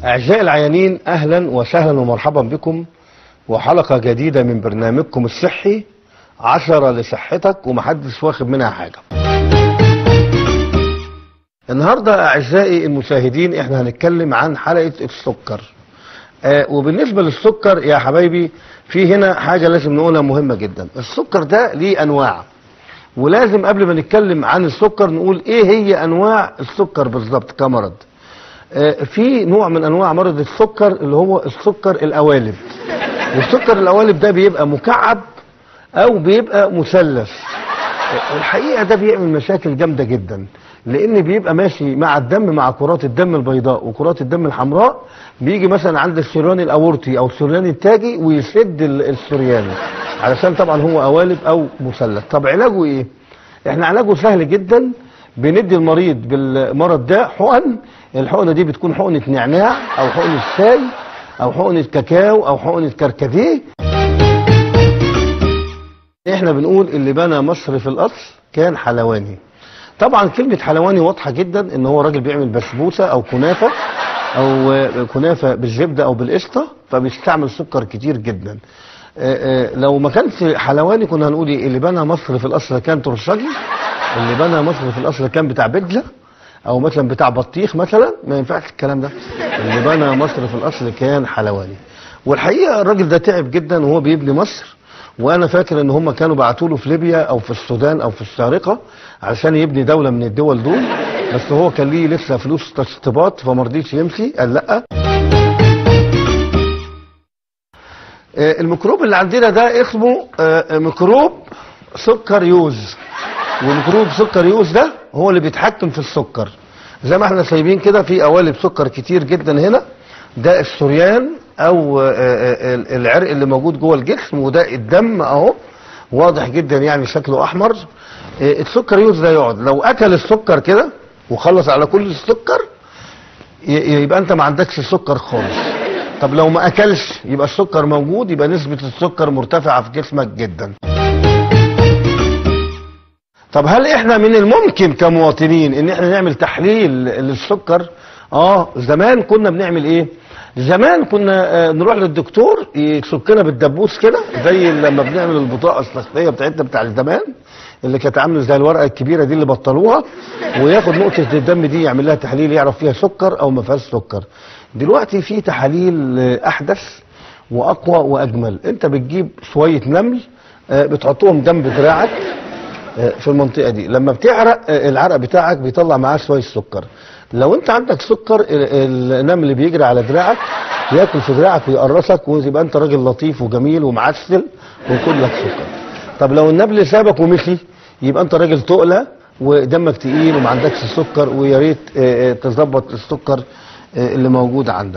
أعزائي العيانين أهلا وسهلا ومرحبا بكم وحلقة جديدة من برنامجكم الصحي عشرة لصحتك ومحدش واخد منها حاجة النهاردة أعزائي المشاهدين احنا هنتكلم عن حلقة السكر آه وبالنسبة للسكر يا حبايبي في هنا حاجة لازم نقولها مهمة جدا السكر ده ليه أنواع ولازم قبل ما نتكلم عن السكر نقول ايه هي انواع السكر بالظبط كمرض آه، في نوع من انواع مرض السكر اللي هو السكر القوالب والسكر القوالب ده بيبقى مكعب او بيبقى مثلث آه، الحقيقه ده بيعمل مشاكل جامده جدا لان بيبقى ماشي مع الدم مع كرات الدم البيضاء وكرات الدم الحمراء بيجي مثلا عند الشريان الاورطي او الشريان التاجي ويسد ال- الشريان علشان طبعا هو قوالب او مثلث طب علاجه ايه احنا علاجه سهل جدا بندي المريض بالمرض ده حقن الحقنه دي بتكون حقنه نعناع او حقنه شاي او حقنه كاكاو او حقنه كركديه احنا بنقول اللي بنى مصر في الاصل كان حلواني طبعا كلمه حلواني واضحه جدا ان هو راجل بيعمل بسبوسه او كنافه او آه، كنافه بالزبده او بالقشطه فبيستعمل سكر كتير جدا آه، آه، لو ما كانش حلواني كنا هنقول ايه اللي بنى مصر في الاصل كان ترشجي اللي بنى مصر في الاصل كان بتاع بدله او مثلا بتاع بطيخ مثلا ما ينفعش الكلام ده اللي بنى مصر في الاصل كان حلواني والحقيقه الراجل ده تعب جدا وهو بيبني مصر وانا فاكر ان هم كانوا بعتوا له في ليبيا او في السودان او في الشارقه عشان يبني دوله من الدول دول بس هو كان ليه لسه فلوس تشطيبات فما رضيش يمشي قال لا آه، الميكروب اللي عندنا ده اسمه آه، ميكروب سكر يوز وميكروب سكر يوز ده هو اللي بيتحكم في السكر زي ما احنا سايبين كده في قوالب سكر كتير جدا هنا ده الشريان او آه، آه، آه، العرق اللي موجود جوه الجسم وده الدم اهو واضح جدا يعني شكله احمر آه، السكر يوز ده يقعد لو اكل السكر كده وخلص على كل السكر ي- يبقى انت ما عندكش سكر خالص طب لو ما اكلش يبقى السكر موجود يبقى نسبة السكر مرتفعة في جسمك جدا طب هل احنا من الممكن كمواطنين ان احنا نعمل تحليل للسكر اه زمان كنا بنعمل ايه زمان كنا آه، نروح للدكتور يسكنا بالدبوس كده زي لما بنعمل البطاقه الشخصيه بتاعتنا بتاع زمان اللي كانت عامله زي الورقه الكبيره دي اللي بطلوها وياخد نقطه الدم دي يعمل لها تحليل يعرف فيها سكر او ما فيهاش سكر دلوقتي في تحاليل آه، احدث واقوى واجمل انت بتجيب شويه نمل آه، بتحطهم جنب دراعك آه، في المنطقه دي لما بتعرق آه، العرق بتاعك بيطلع معاه شويه سكر لو انت عندك سكر ال- النمل اللي بيجري على دراعك ياكل في دراعك ويقرصك ويبقى انت راجل لطيف وجميل ومعسل ويكون لك سكر طب لو النمل سابك ومشي يبقى انت راجل تقلى ودمك تقيل وما عندكش سكر ويا ريت آه، آه، تظبط السكر آه، اللي موجود عندك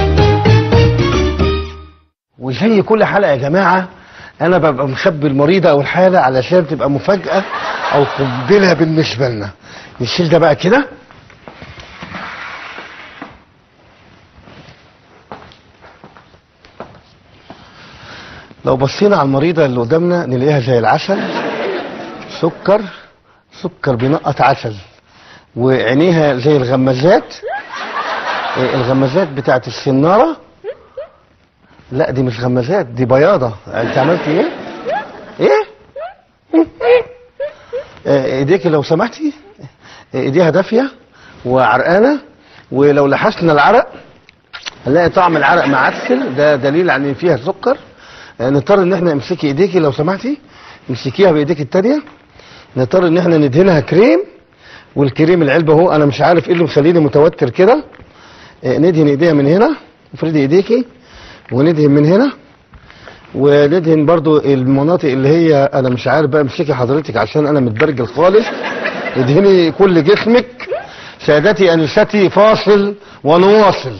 وزي كل حلقه يا جماعه انا ببقى مخبي المريضه او الحاله علشان تبقى مفاجاه او قنبله بالنسبه لنا نشيل ده بقى كده لو بصينا على المريضه اللي قدامنا نلاقيها زي العسل سكر سكر بينقط عسل وعينيها زي الغمازات إيه، الغمازات بتاعت السناره لا دي مش غمازات دي بياضة انت عملت ايه ايه آه، ايديك لو سمحتي آه، ايديها دافية وعرقانة ولو لحسنا العرق هنلاقي طعم العرق معسل ده دليل على ان فيها سكر آه، نضطر ان احنا نمسكي ايديكي لو سمحتي امسكيها بايديك التانية نضطر ان احنا ندهنها كريم والكريم العلبة اهو انا مش عارف ايه اللي مخليني متوتر كده آه، ندهن ايديها من هنا افردي ايديكي وندهن من هنا وندهن برضو المناطق اللي هي انا مش عارف بقى امسكي حضرتك عشان انا متبرجل خالص ادهني كل جسمك سادتي انستي فاصل ونواصل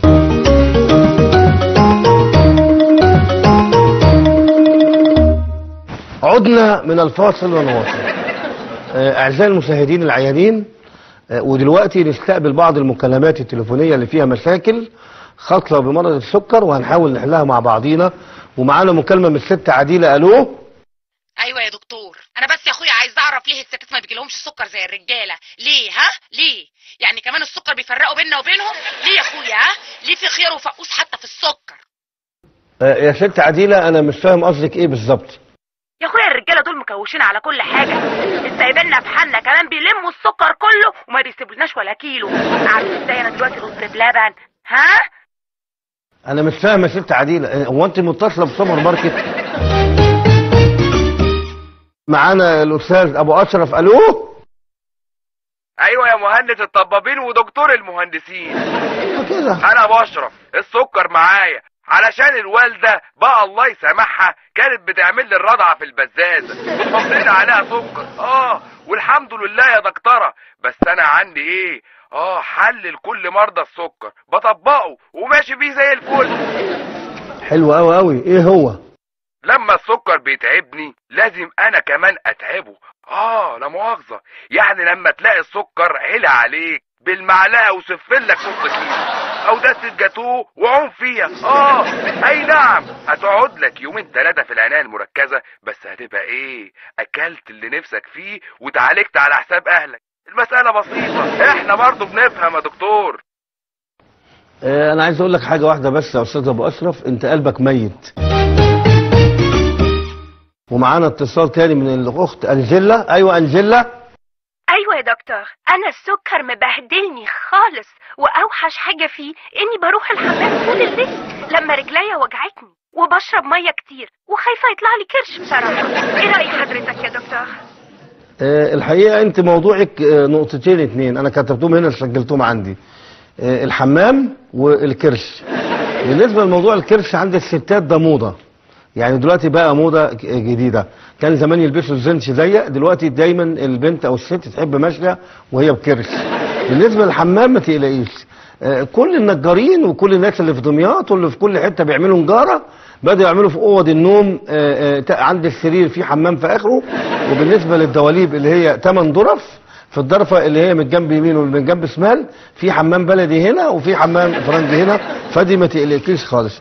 عدنا من الفاصل ونواصل آه، اعزائي المشاهدين العيانين آه، ودلوقتي نستقبل بعض المكالمات التليفونيه اللي فيها مشاكل خاصه بمرض السكر وهنحاول نحلها مع بعضينا ومعانا مكالمه من الست عديله الو ايوه يا دكتور انا بس يا اخويا عايز اعرف ليه الستات ما بيجيلهمش سكر زي الرجاله ليه ها ليه يعني كمان السكر بيفرقوا بيننا وبينهم ليه يا اخويا ها ليه في خيار وفقوس حتى في السكر آه، يا ست عديلة انا مش فاهم قصدك ايه بالظبط يا اخويا الرجاله دول مكوشين على كل حاجه السايبيننا في حالنا كمان بيلموا السكر كله وما بيسيبولناش ولا كيلو عارف ازاي انا دلوقتي رز بلبن ها انا مش فاهم يا ست عديلة آه، هو انت متصلة بسوبر ماركت معانا الاستاذ ابو اشرف الو ايوه يا مهندس الطبابين ودكتور المهندسين كده انا بشرف السكر معايا علشان الوالده بقى الله يسامحها كانت بتعمل لي الرضعه في البزازه بتحط لنا عليها سكر اه والحمد لله يا دكتوره بس انا عندي ايه اه حل لكل مرضى السكر بطبقه وماشي بيه زي الفل حلو قوي قوي ايه هو لما السكر بيتعبني لازم انا كمان اتعبه اه لا مؤاخذة يعني لما تلاقي السكر علا عليك بالمعلقة وسفلك نص كيلو او دستة جاتوه وعوم فيها اه اي نعم هتقعد لك يومين ثلاثة في العناية المركزة بس هتبقى ايه اكلت اللي نفسك فيه وتعالجت على حساب اهلك المسألة بسيطة احنا برضو بنفهم يا دكتور آه، انا عايز اقول لك حاجه واحده بس يا استاذ ابو اشرف انت قلبك ميت ومعانا اتصال تاني من الاخت انجيلا ايوه انجيلا ايوه يا دكتور انا السكر مبهدلني خالص واوحش حاجه فيه اني بروح الحمام طول الليل لما رجليا وجعتني وبشرب ميه كتير وخايفه يطلع لي كرش بصراحه ايه راي حضرتك يا دكتور آه، الحقيقه انت موضوعك آه، نقطتين اتنين انا كتبتهم هنا سجلتهم عندي آه، الحمام والكرش بالنسبه لموضوع الكرش عند الستات ده موضه يعني دلوقتي بقى موضه ك- جديده كان زمان يلبسوا الزنش ضيق دلوقتي دايما البنت او الست تحب ماشيه وهي بكرش بالنسبه للحمام ما تقلقيش آه، كل النجارين وكل الناس اللي في دمياط واللي في كل حته بيعملوا نجاره بدأوا يعملوا في اوض النوم آه، آه، ت- عند السرير في حمام في اخره وبالنسبه للدواليب اللي هي 8 ظرف في الضرفه اللي هي من جنب يمين ومن جنب شمال في حمام بلدي هنا وفي حمام فرنجي هنا فدي ما تقلقكيش خالص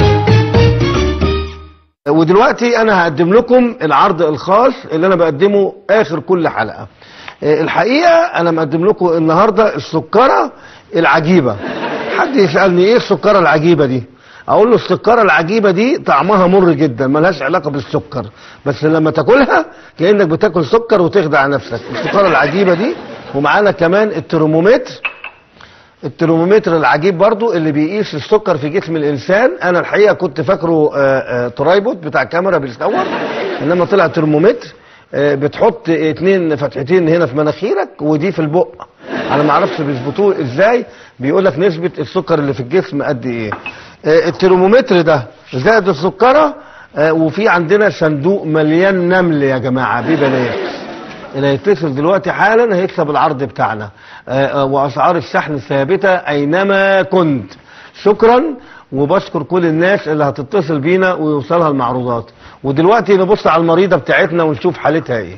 ودلوقتي انا هقدم لكم العرض الخاص اللي انا بقدمه اخر كل حلقه آه، الحقيقه انا مقدم لكم النهارده السكره العجيبه حد يسالني ايه السكره العجيبه دي اقول له السكره العجيبه دي طعمها مر جدا ملهاش علاقه بالسكر بس لما تاكلها كانك بتاكل سكر وتخدع نفسك السكره العجيبه دي ومعانا كمان الترمومتر الترمومتر العجيب برضو اللي بيقيس السكر في جسم الانسان انا الحقيقه كنت فاكره آه، آه، ترايبود بتاع كاميرا بيصور انما طلع ترمومتر آه، بتحط اتنين فتحتين هنا في مناخيرك ودي في البق انا ما اعرفش بيظبطوه ازاي بيقول لك نسبه السكر اللي في الجسم قد ايه آه، الترمومتر ده زائد السكره آه، وفي عندنا صندوق مليان نمل يا جماعه ببلاش اللي هيتصل دلوقتي حالا هيكسب العرض بتاعنا آه، آه، واسعار الشحن ثابته اينما كنت شكرا وبشكر كل الناس اللي هتتصل بينا ويوصلها المعروضات ودلوقتي نبص على المريضه بتاعتنا ونشوف حالتها ايه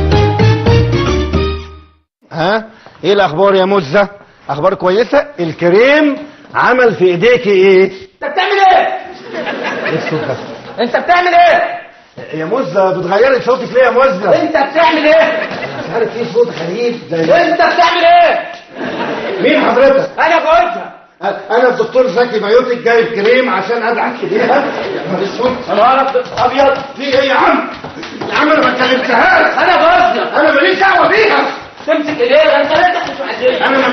ها ايه الاخبار يا مزه اخبار كويسه الكريم عمل في ايديكي ايه انت بتعمل ايه؟ ايه الصوت ده انت بتعمل ايه؟ يا مزه بتغيري صوتك ليه يا مزه انت بتعمل ايه؟ مش عارف في صوت غريب زي انت بتعمل ايه؟ مين حضرتك انا جوزها انا الدكتور زكي بايوتك جايب كريم عشان ادعك ايديها يا نهار اسود انا ابيض في ايه يا عم يا عم انا ما اتكلمتهاش انا جوزها انا ماليش دعوه بيها تمسك ايديها انت لا تحت عزيز انا ما